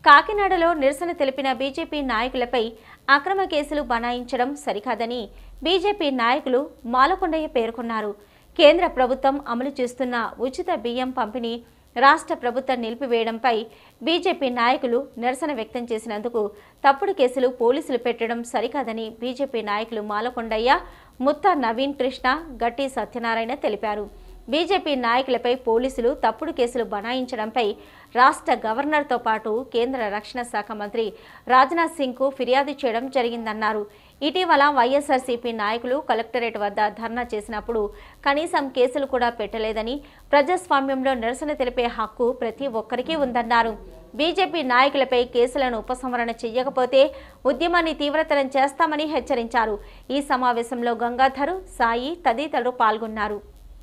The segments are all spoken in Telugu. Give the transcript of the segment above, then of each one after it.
కాకినాడలో నిరసన తెలిపిన బీజేపీ నాయకులపై అక్రమ కేసులు బనాయించడం సరికాదని బీజేపీ నాయకులు మాలకొండయ్య పేర్కొన్నారు కేంద్ర ప్రభుత్వం అమలు చేస్తున్న ఉచిత బియ్యం పంపిణీ రాష్ట్ర ప్రభుత్వం నిలిపివేయడంపై బీజేపీ నాయకులు నిరసన వ్యక్తం చేసినందుకు తప్పుడు కేసులు పోలీసులు పెట్టడం సరికాదని బీజేపీ నాయకులు మాలకొండయ్య ముత్తా నవీన్ కృష్ణ గట్టి సత్యనారాయణ తెలిపారు బీజేపీ నాయకులపై పోలీసులు తప్పుడు కేసులు బనాయించడంపై రాష్ట్ర గవర్నర్తో పాటు కేంద్ర రక్షణ శాఖ మంత్రి రాజ్నాథ్ సింగ్కు ఫిర్యాదు చేయడం జరిగిందన్నారు ఇటీవల వైఎస్ఆర్సీపీ నాయకులు కలెక్టరేట్ వద్ద ధర్నా చేసినప్పుడు కనీసం కేసులు కూడా పెట్టలేదని ప్రజాస్వామ్యంలో నిరసన తెలిపే హక్కు ప్రతి ఒక్కరికి ఉందన్నారు బీజేపీ నాయకులపై కేసులను ఉపసంహరణ చేయకపోతే ఉద్యమాన్ని తీవ్రతరం చేస్తామని హెచ్చరించారు ఈ సమావేశంలో గంగాధరు సాయి తదితరులు పాల్గొన్నారు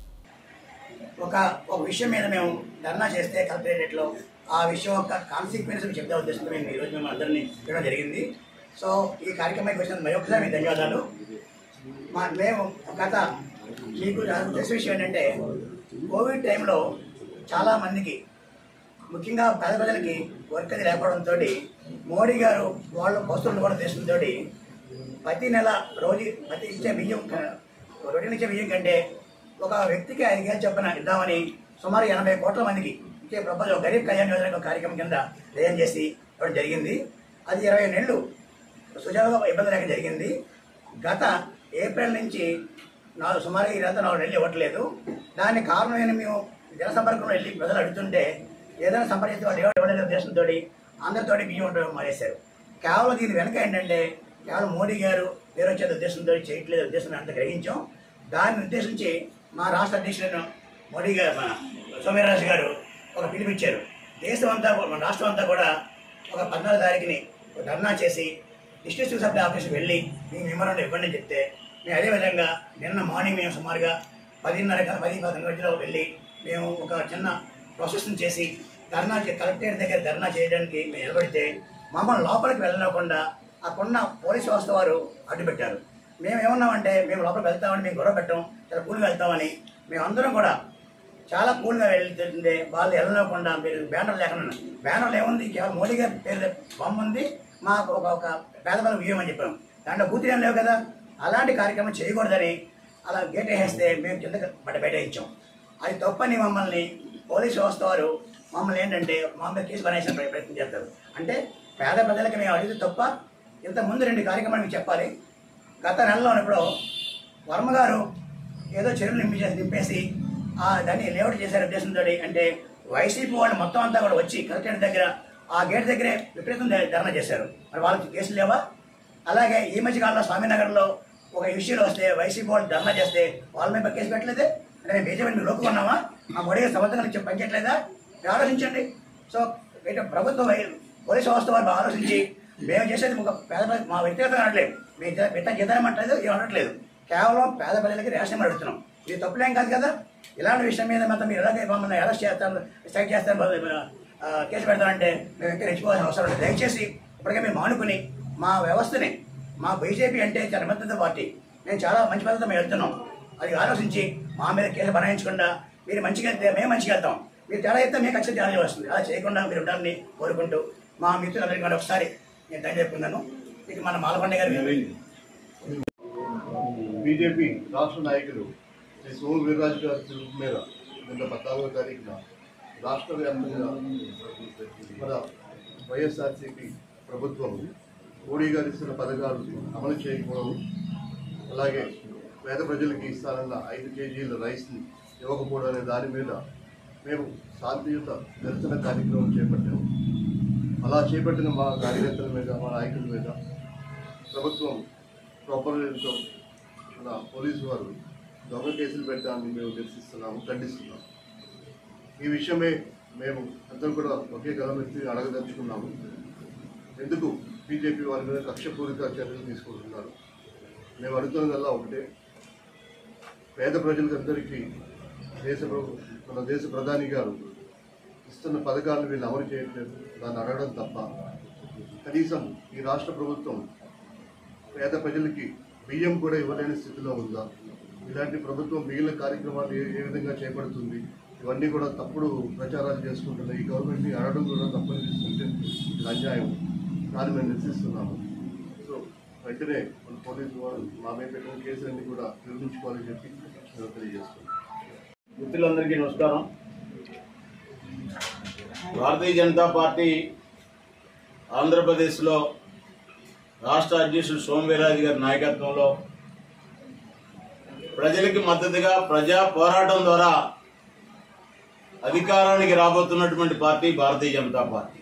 ఒక ఒక విషయం మీద మేము ధర్నా చేస్తే కలెక్టరేట్లో ఆ విషయం యొక్క కాన్సిక్వెన్స్ చెప్తే ఉద్దేశంతో మేము ఈరోజు మేము అందరినీ చేయడం జరిగింది సో ఈ కార్యక్రమానికి వచ్చిన మరొకసారి మీకు ధన్యవాదాలు మా మేము గత మీకు నాకు తెలిసిన విషయం ఏంటంటే కోవిడ్ టైంలో చాలామందికి ముఖ్యంగా పేద ప్రజలకి వర్క్ అది లేకపోవడంతో మోడీ గారు వాళ్ళు వస్తువులు కూడా దేశంతో ప్రతి నెల రోజు ప్రతి ఇచ్చే బియ్యం క- రొటీన్ ఇచ్చే బియ్యం కంటే ఒక వ్యక్తికి ఐదు వేలు చొప్పున ఇద్దామని సుమారు ఎనభై కోట్ల మందికి ఇచ్చే ప్రపంచం గరీబ్ కళ్యాణ్ యోజన ఒక కార్యక్రమం కింద వ్యయం చేసి ఇవ్వడం జరిగింది అది ఇరవై నెలలు సుజావుగా ఇబ్బంది లేక జరిగింది గత ఏప్రిల్ నుంచి నాలుగు సుమారు ఇదంతా నాలుగు నెలలు ఇవ్వట్లేదు దానికి కారణమైన మేము జనసంపర్కంలో వెళ్ళి ప్రజలు అడుగుతుంటే ఏదైనా సంప్రదించి వాళ్ళు ఎవరు ఇవ్వలేదు ఉద్దేశంతో అందరితోటి బియ్యం ఉండడం మానేశారు కేవలం దీని వెనక ఏంటంటే కేవలం మోడీ గారు వేరే వచ్చే ఉద్దేశంతో చేయట్లేదు ఉద్దేశం అంత గ్రహించాం దాన్ని ఉద్దేశించి మా రాష్ట్ర అధ్యక్షులను మోడీ గారు మన సోమ్యరాజు గారు ఒక పిలిపించారు దేశం అంతా కూడా- మన రాష్ట్రం అంతా కూడా ఒక పద్నాలుగు తారీఖుని ఒక ధర్నా చేసి డిస్ట్రిక్ట్ సప్లై ఆఫీస్కి వెళ్ళి మీ మెమోరాండం ఇవ్వండి అని చెప్తే మేము అదేవిధంగా నిన్న మార్నింగ్ మేము సుమారుగా పదిన్నర క- పది పదకొండు గంటలో వెళ్ళి మేము ఒక చిన్న ప్రాసెస్ని చేసి ధర్నా చే- కలెక్టరేట్ దగ్గర ధర్నా చేయడానికి మేము నిలబడితే మమ్మల్ని లోపలికి వెళ్ళకుండా అక్కడున్న పోలీసు వ్యవస్థ వారు అడ్డుపెట్టారు మేము ఏమన్నామంటే మేము లోపలికి వెళ్తామని మేము గొడవ పెట్టాం చాలా కూల్గా వెళ్తామని మేమందరం కూడా చాలా కూల్గా వెళ్తుంటే వాళ్ళు వెళ్ళకుండా మీరు బ్యానర్ లేకుండా బ్యానర్లు ఏముంది కేవలం మోడీ గారి పేరు బొమ్మ ఉంది మాకు ఒక ఒక పేదవాళ్ళ వ్యూయం అని చెప్పాం దాంట్లో బూతులు ఏం లేవు కదా అలాంటి కార్యక్రమం చేయకూడదని అలా గేట్ వేసేస్తే మేము కింద బట్ట బయట ఇచ్చాం అది తప్పని మమ్మల్ని పోలీసు వ్యవస్థ వారు మమ్మల్ని ఏంటంటే మా మీద కేసు బనేసిన ప్రయత్నం చేస్తారు అంటే పేద ప్రజలకి మేము అడిగితే తప్ప ఇంతకుముందు రెండు కార్యక్రమాలు మీకు చెప్పాలి గత నెలలో ఇప్పుడు వర్మ గారు ఏదో చెరువులు నింపేసి నింపేసి ఆ దాన్ని లేఅవుట్ చేశారు ఉద్దేశంతో అంటే వైసీపీ వాళ్ళు మొత్తం అంతా కూడా వచ్చి కలెక్టరేట్ దగ్గర ఆ గేట్ దగ్గరే విపరీతం ధ- ధర్నా చేశారు మరి వాళ్ళకి కేసులు లేవా అలాగే ఈ మధ్య కాలంలో స్వామినగర్లో ఒక ఇష్యూలో వస్తే వైసీపీ వాళ్ళు ధర్నా చేస్తే వాళ్ళ మీద కేసు పెట్టలేదే అంటే మేము బీజేపీ మీరు లోకున్నామా మా మోడీ సంవత్సరం నుంచి పనిచేయట్లేదా మీరు ఆలోచించండి సో ఇటు ప్రభుత్వం వై- పోలీసు వ్యవస్థ వారు ఆలోచించి మేము చేసేది ఒక పేద ప్రజ- మా వ్యక్తిగతంగా అనట్లేదు మీ పెద్ద జీతనమంటలేదు ఏం అనట్లేదు కేవలం పేద ప్రజలకి రేషన్ అడుగుతున్నాం ఇది తప్పులేం కాదు కదా ఇలాంటి విషయం మీద మాత్రం మీరు ఎలాగే మమ్మల్ని అరెస్ట్ చేస్తారు స్ట్రైక్ చేస్తారు ఆ, కేసు పెడతారంటే మేము ఇంకా రెచ్చిపోవాల్సిన అవసరం లేదు దయచేసి ఇప్పటికే మేము మానుకుని మా వ్యవస్థని మా బీజేపీ అంటే చాలా మద్దతు పార్టీ మేము చాలా మంచి పద్ధతితో మేము వెళ్తున్నాం అది ఆలోచించి మా మీద కేసు బనాయించకుండా మీరు మంచిగా వెళ్తే మేము మంచిగా వెళ్తాం మీరు తేడా అయితే మీకు ఖచ్చితంగా ఛాలెంజ్ వస్తుంది అలా చేయకుండా మీరు ఉండాలని కోరుకుంటూ మా మిత్రులందరికీ కూడా ఒకసారి నేను ధన్య చెప్పుకున్నాను ఇక మన మాలకొండ గారు బీజేపీ రాష్ట్ర నాయకులు శ్రీ సోము వీర్రాజు గారి పిలుపు మేర నిన్న పద్నాలుగో తారీఖున రాష్ట్ర వ్యాప్తంగా మన వైఎస్ఆర్సీపీ ప్రభుత్వం మోడీ గారు ఇస్తున్న పథకాలు అమలు చేయకపోవడం అలాగే పేద ప్రజలకి ఇస్తానన్న ఐదు కేజీల రైస్ని ఇవ్వకపోవడం అనే దాని మీద మేము శాంతియుత నిరసన కార్యక్రమం చేపట్టాము అలా చేపట్టిన మా కార్యకర్తల మీద మా నాయకుల మీద ప్రభుత్వం ప్రాపర్తో మన పోలీసు వారు దొంగ కేసులు పెట్టడాన్ని మేము నిరసిస్తున్నాము ఖండిస్తున్నాము ఈ విషయమే మేము అందరం కూడా ఒకే గలమెత్తి అడగదలుచుకున్నాము ఎందుకు బీజేపీ వారి మీద కక్షపూరిత చర్యలు తీసుకుంటున్నారు మేము అడుగుతున్నదల్లా ఒకటే పేద ప్రజలందరికీ దేశ ప్రభు- మన దేశ ప్రధాని గారు ఇస్తున్న పథకాలను వీళ్ళు అమలు చేయట్లేదు దాన్ని అడగడం తప్ప కనీసం ఈ రాష్ట్ర ప్రభుత్వం పేద ప్రజలకి బియ్యం కూడా ఇవ్వలేని స్థితిలో ఉందా ఇలాంటి ప్రభుత్వం మిగిలిన కార్యక్రమాలు ఏ ఏ విధంగా చేపడుతుంది ఇవన్నీ కూడా తప్పుడు ప్రచారాలు చేసుకుంటున్నాయి ఈ గవర్నమెంట్ని అడగడం కూడా తప్పనిపిస్తుంటే ఇది అన్యాయం దాన్ని మేము నిరసిస్తున్నాము సో వెంటనే మన పోలీసు వారు మా మీద పెట్టిన కేసులన్నీ కూడా నిర్మించుకోవాలని చెప్పి మేము తెలియజేస్తున్నాం మిత్రులందరికీ నమస్కారం భారతీయ జనతా పార్టీ ఆంధ్రప్రదేశ్లో రాష్ట్ర అధ్యక్షుడు సోమవీరాజు గారి నాయకత్వంలో ప్రజలకి మద్దతుగా ప్రజా పోరాటం ద్వారా అధికారానికి రాబోతున్నటువంటి పార్టీ భారతీయ జనతా పార్టీ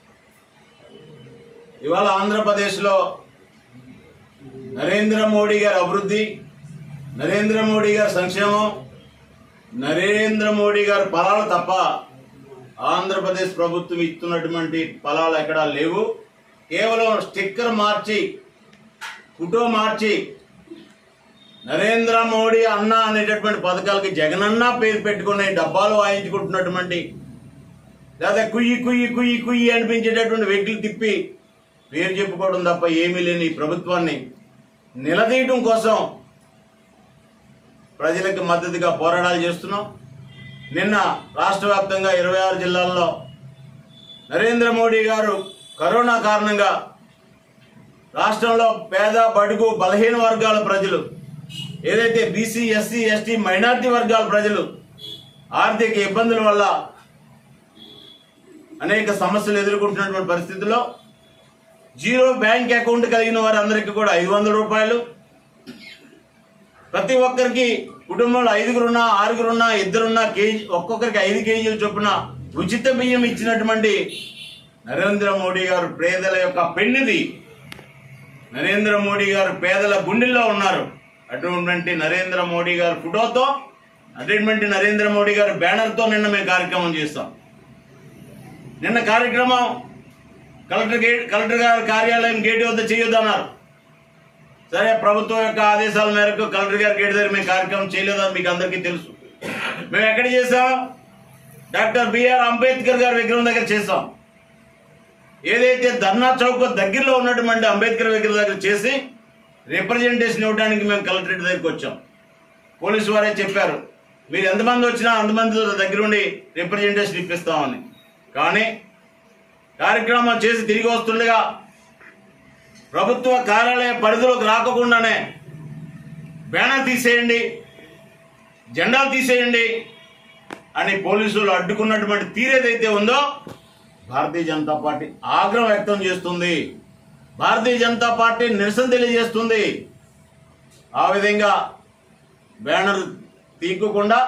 ఇవాళ ఆంధ్రప్రదేశ్లో నరేంద్ర మోడీ గారి అభివృద్ధి నరేంద్ర మోడీ గారి సంక్షేమం నరేంద్ర మోడీ గారి ఫలాలు తప్ప ఆంధ్రప్రదేశ్ ప్రభుత్వం ఇస్తున్నటువంటి ఫలాలు ఎక్కడా లేవు కేవలం స్టిక్కర్ మార్చి ఫోటో మార్చి నరేంద్ర మోడీ అన్న అనేటటువంటి పథకాలకి జగనన్న పేరు పెట్టుకుని డబ్బాలు వాయించుకుంటున్నటువంటి లేదా కుయ్యి కుయ్యి కుయ్యి కుయ్యి అనిపించేటటువంటి వెహికల్ తిప్పి పేరు చెప్పుకోవడం తప్ప ఏమీ లేని ఈ ప్రభుత్వాన్ని నిలదీయటం కోసం ప్రజలకు మద్దతుగా పోరాటాలు చేస్తున్నాం నిన్న రాష్ట్ర వ్యాప్తంగా ఇరవై ఆరు జిల్లాల్లో నరేంద్ర మోడీ గారు కరోనా కారణంగా రాష్ట్రంలో పేద బడుగు బలహీన వర్గాల ప్రజలు ఏదైతే బీసీ ఎస్సీ ఎస్టీ మైనారిటీ వర్గాల ప్రజలు ఆర్థిక ఇబ్బందుల వల్ల అనేక సమస్యలు ఎదుర్కొంటున్నటువంటి పరిస్థితుల్లో జీరో బ్యాంక్ అకౌంట్ కలిగిన వారందరికీ కూడా ఐదు వందల రూపాయలు ప్రతి ఒక్కరికి కుటుంబంలో ఐదుగురున్నా ఆరుగురున్నా ఇద్దరున్నా కేజీ ఒక్కొక్కరికి ఐదు కేజీలు చొప్పున ఉచిత బియ్యం ఇచ్చినటువంటి నరేంద్ర మోడీ గారు పేదల యొక్క పెన్నిది నరేంద్ర మోడీ గారు పేదల గుండెల్లో ఉన్నారు అటువంటి నరేంద్ర మోడీ గారి ఫోటోతో అటువంటి నరేంద్ర మోడీ గారి బ్యానర్తో నిన్న మేము కార్యక్రమం చేస్తాం నిన్న కార్యక్రమం కలెక్టర్ గేట్ కలెక్టర్ గారి కార్యాలయం గేట్ వద్ద చేయొద్దన్నారు సరే ప్రభుత్వం యొక్క ఆదేశాల మేరకు కలెక్టర్ గారి గేట్ దగ్గర మేము కార్యక్రమం చేయలేదని మీకు అందరికీ తెలుసు మేము ఎక్కడ చేసాం డాక్టర్ బిఆర్ అంబేద్కర్ గారి విగ్రహం దగ్గర చేసాం ఏదైతే ధర్నా చౌక్ దగ్గరలో ఉన్నటువంటి అంబేద్కర్ విగ్రహం దగ్గర చేసి రిప్రజెంటేషన్ ఇవ్వడానికి మేము కలెక్టరేట్ దగ్గరికి వచ్చాం పోలీసు వారే చెప్పారు మీరు ఎంతమంది వచ్చినా అంతమంది దగ్గర ఉండి రిప్రజెంటేషన్ ఇప్పిస్తామని కానీ కార్యక్రమం చేసి తిరిగి వస్తుండగా ప్రభుత్వ కార్యాలయ పరిధిలోకి రాకకుండానే బ్యానర్ తీసేయండి జెండాలు తీసేయండి అని పోలీసులు అడ్డుకున్నటువంటి తీరేదైతే ఉందో భారతీయ జనతా పార్టీ ఆగ్రహం వ్యక్తం చేస్తుంది భారతీయ జనతా పార్టీ నిరసన తెలియజేస్తుంది ఆ విధంగా బ్యానర్ తీయకుండా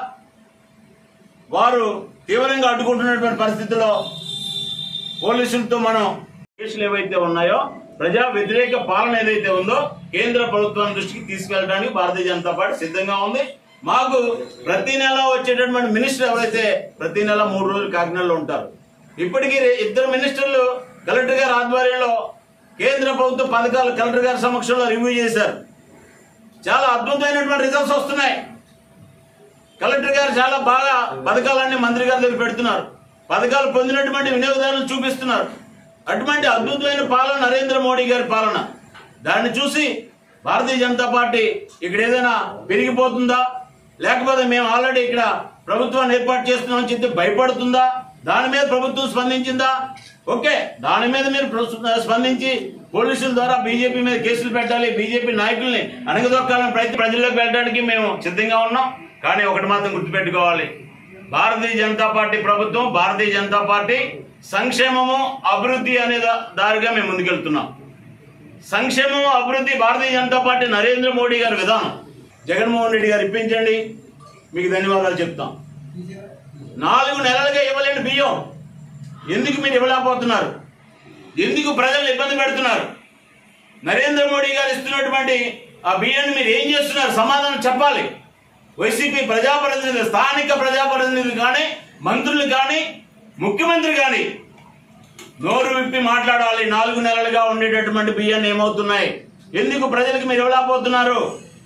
వారు తీవ్రంగా అడ్డుకుంటున్నటువంటి పరిస్థితుల్లో పోలీసులతో మనం కేసులు ఏవైతే ఉన్నాయో ప్రజా వ్యతిరేక పాలన ఏదైతే ఉందో కేంద్ర ప్రభుత్వం దృష్టికి తీసుకెళ్ళడానికి భారతీయ జనతా పార్టీ సిద్ధంగా ఉంది మాకు ప్రతి నెల వచ్చేటటువంటి మినిస్టర్ ఎవరైతే ప్రతి నెల మూడు రోజులు కాకినాడలో ఉంటారు ఇప్పటికీ రే- ఇద్దరు మినిస్టర్లు కలెక్టర్ గారి ఆధ్వర్యంలో కేంద్ర ప్రభుత్వ పథకాలు కలెక్టర్ గారి సమక్షంలో రివ్యూ చేశారు చాలా అద్భుతమైనటువంటి రిజల్ట్స్ వస్తున్నాయి కలెక్టర్ గారు చాలా బాగా పథకాలన్నీ మంత్రి గారి దగ్గర పెడుతున్నారు పథకాలు పొందినటువంటి వినియోగదారులు చూపిస్తున్నారు అటువంటి అద్భుతమైన పాలన నరేంద్ర మోడీ గారి పాలన దాన్ని చూసి భారతీయ జనతా పార్టీ ఇక్కడ ఏదైనా పెరిగిపోతుందా లేకపోతే మేము ఆల్రెడీ ఇక్కడ ప్రభుత్వాన్ని ఏర్పాటు చేస్తున్నామని చెప్తే భయపడుతుందా దాని మీద ప్రభుత్వం స్పందించిందా ఓకే దాని మీద మీరు ప్ర- స్పందించి పోలీసుల ద్వారా బీజేపీ మీద కేసులు పెట్టాలి బీజేపీ నాయకుల్ని అణగదొక్కాలని ప్రయత్నం ప్రజల్లోకి వెళ్ళడానికి మేము సిద్ధంగా ఉన్నాం కానీ ఒకటి మాత్రం గుర్తుపెట్టుకోవాలి భారతీయ జనతా పార్టీ ప్రభుత్వం భారతీయ జనతా పార్టీ సంక్షేమము అభివృద్ధి అనే దా- దారిగా మేము ముందుకెళ్తున్నాం సంక్షేమము అభివృద్ధి భారతీయ జనతా పార్టీ నరేంద్ర మోడీ గారి విధానం జగన్మోహన్ రెడ్డి గారు ఇప్పించండి మీకు ధన్యవాదాలు చెప్తాం నాలుగు నెలలుగా ఇవ్వలేని బియ్యం ఎందుకు మీరు ఇవ్వలేకపోతున్నారు ఎందుకు ప్రజలను ఇబ్బంది పెడుతున్నారు నరేంద్ర మోడీ గారు ఇస్తున్నటువంటి ఆ బియ్యాన్ని మీరు ఏం చేస్తున్నారు సమాధానం చెప్పాలి వైసీపీ ప్రజాప్రతినిధులు స్థానిక ప్రజాప్రతినిధులు కానీ మంత్రులు కానీ ముఖ్యమంత్రి కానీ నోరు విప్పి మాట్లాడాలి నాలుగు నెలలుగా ఉండేటటువంటి బియ్యాన్ని ఏమవుతున్నాయి ఎందుకు ప్రజలకు మీరు ఇవ్వలేకపోతున్నారు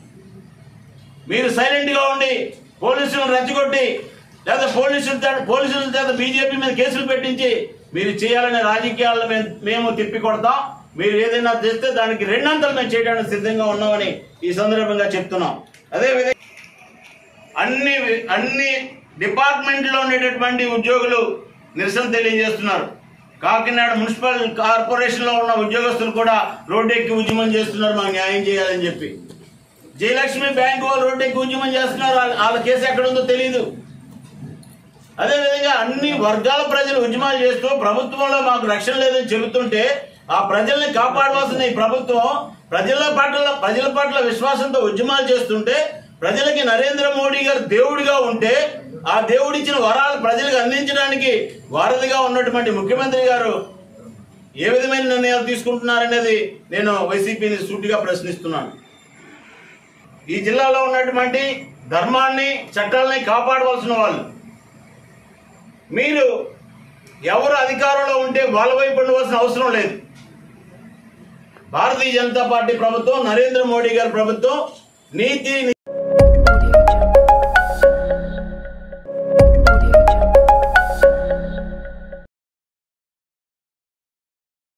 మీరు సైలెంట్ గా ఉండి పోలీసులను రెచ్చగొట్టి లేదా పోలీసుల చేత- పోలీసుల చేత బీజేపీ మీద కేసులు పెట్టించి మీరు చేయాలనే రాజకీయాలను మేము మేము తిప్పి కొడతాం మీరు ఏదైనా చేస్తే దానికి రెండంతలు మేము చేయడానికి సిద్ధంగా ఉన్నామని ఈ సందర్భంగా చెప్తున్నాం అదేవిధంగా అన్ని అన్ని డిపార్ట్మెంట్లో ఉండేటటువంటి ఉద్యోగులు నిరసన తెలియజేస్తున్నారు కాకినాడ మున్సిపల్ కార్పొరేషన్ లో ఉన్న ఉద్యోగస్తులు కూడా రోడ్డు ఎక్కి ఉద్యమం చేస్తున్నారు మాకు న్యాయం చేయాలని చెప్పి జయలక్ష్మి బ్యాంక్ వాళ్ళు రోడ్డు ఎక్కి ఉద్యమం చేస్తున్నారు వాళ్ళ- వాళ్ళ కేసు ఎక్కడ ఉందో తెలియదు అదేవిధంగా అన్ని వర్గాల ప్రజలు ఉద్యమాలు చేస్తూ ప్రభుత్వంలో మాకు రక్షణ లేదని చెబుతుంటే ఆ ప్రజల్ని కాపాడవలసిన ఈ ప్రభుత్వం ప్రజల పట్ల ప్రజల పట్ల విశ్వాసంతో ఉద్యమాలు చేస్తుంటే ప్రజలకి నరేంద్ర మోడీ గారు దేవుడిగా ఉంటే ఆ దేవుడిచ్చిన వరాలు ప్రజలకు అందించడానికి వారధిగా ఉన్నటువంటి ముఖ్యమంత్రి గారు ఏ విధమైన నిర్ణయాలు తీసుకుంటున్నారనేది నేను వైసీపీని సూటిగా ప్రశ్నిస్తున్నాను ఈ జిల్లాలో ఉన్నటువంటి ధర్మాన్ని చట్టాలని కాపాడవలసిన వాళ్ళు మీరు ఎవరు అధికారంలో ఉంటే వాళ్ళ వైపు ఉండవలసిన అవసరం లేదు భారతీయ జనతా పార్టీ ప్రభుత్వం నరేంద్ర మోడీ గారి ప్రభుత్వం నీతి